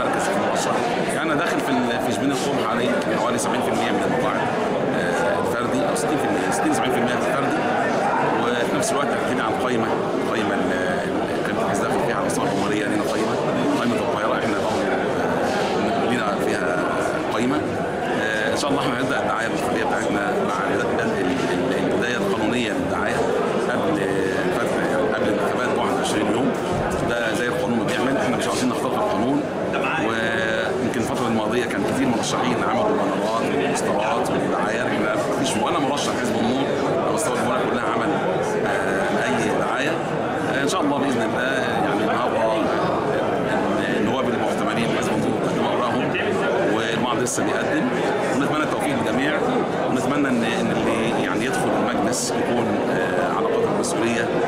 مركز في المؤشر يعني انا داخل في ال- في شبين القوم حاليا يمكن حوالي 70% من المقاعد آه، الفردي او 60% 60 70% الفردي وفي نفس الوقت احكي عن قائمه قائمه ال- ال- كانت الناس داخل فيها على مستوى الجمهوريه لنا قائمه قائمه القاهره احنا برضه آه، لنا فيها قائمه آه، ان شاء الله احنا هنبدا الدعايه الانتخابيه بتاعتنا مع بدء ال- ال- البدايه القانونيه للدعايه قبل فتره يعني قبل الانتخابات ب 21 يوم ده زي القانون ما بيعمل احنا مش عاوزين نخترق القانون ويمكن الفتره الماضيه كان كتير مرشحين عملوا بانرات وبوسترات ودعايه احنا مفيش ولا مرشح حزب النور على مستوى الجمهوريه كلها عمل آه، اي دعايه آه، ان شاء الله باذن الله يعني النهارده آه، النواب المحتملين حزب النور قدموا اوراقهم والبعض لسه بيقدم ونتمنى التوفيق للجميع ونتمنى ان ان اللي يعني يدخل المجلس يكون آه، على قدر المسؤوليه